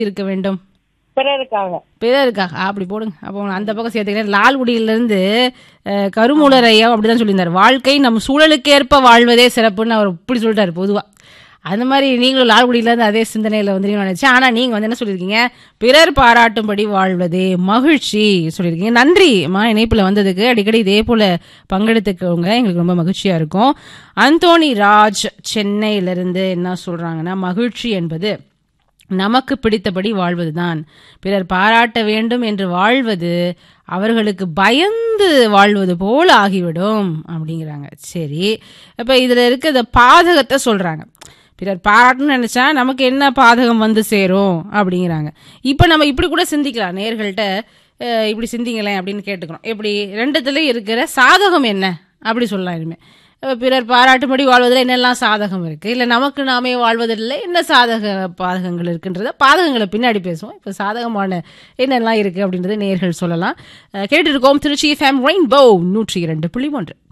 இருக்க வேண்டும் பிறருக்காக பிறருக்காக ஆ, அப்படி போடுங்க அப்போ அந்த பக்கம் சேர்த்துக்கிறேன் லால்குடியிலிருந்து அஹ், கருமூலர் ஐயா அப்படிதான் சொல்லியிருந்தார் வாழ்க்கை நம் சூழலுக்கேற்ப வாழ்வதே சிறப்புன்னு அவர் இப்படி சொல்லிட்டாரு பொதுவா அந்த மாதிரி நீங்களும் லால்குடியிலேருந்து அதே சிந்தனையில் வந்துருக்கீங்கன்னு நினைச்சேன் ஆனால் நீங்கள் வந்து என்ன சொல்லியிருக்கீங்க பிறர் பாராட்டும்படி வாழ்வதே மகிழ்ச்சி சொல்லியிருக்கீங்க நன்றிம்மா இணைப்பில் வந்ததுக்கு அடிக்கடி இதே போல் பங்கெடுத்துக்கோங்க எங்களுக்கு ரொம்ப மகிழ்ச்சியாக இருக்கும் அந்தோணி ராஜ் சென்னையிலிருந்து என்ன சொல்கிறாங்கன்னா மகிழ்ச்சி என்பது நமக்கு பிடித்தபடி வாழ்வதுதான் பிறர் பாராட்ட வேண்டும் என்று வாழ்வது அவர்களுக்கு பயந்து வாழ்வது போல ஆகிவிடும் அப்படிங்கிறாங்க சரி அப்ப இதுல இருக்க இந்த பாதகத்தை சொல்றாங்க பிறர் பாராட்டணும்னு நினைச்சா நமக்கு என்ன பாதகம் வந்து சேரும் அப்படிங்கிறாங்க இப்ப நம்ம இப்படி கூட சிந்திக்கலாம் நேர்கள்ட்ட அஹ், இப்படி சிந்திங்களேன் அப்படின்னு கேட்டுக்கிறோம் எப்படி ரெண்டுத்துலயும் இருக்கிற சாதகம் என்ன அப்படி சொல்லலாம் இனிமே அஹ் பிறர் பாராட்டும்படி வாழ்வதில் என்னெல்லாம் சாதகம் இருக்கு இல்லை நமக்கு நாமே வாழ்வதில் என்ன சாதக பாதகங்கள் இருக்குன்றத பாதகங்களை பின்னாடி பேசுவோம் இப்போ சாதகமான என்னெல்லாம் இருக்கு அப்படின்றத நேர்கள் சொல்லலாம் அஹ் கேட்டுட்டு இருக்கோம் திருச்சி ஃபேம் ரெயின்போ நூற்றி இரண்டு புள்ளி ஒன்று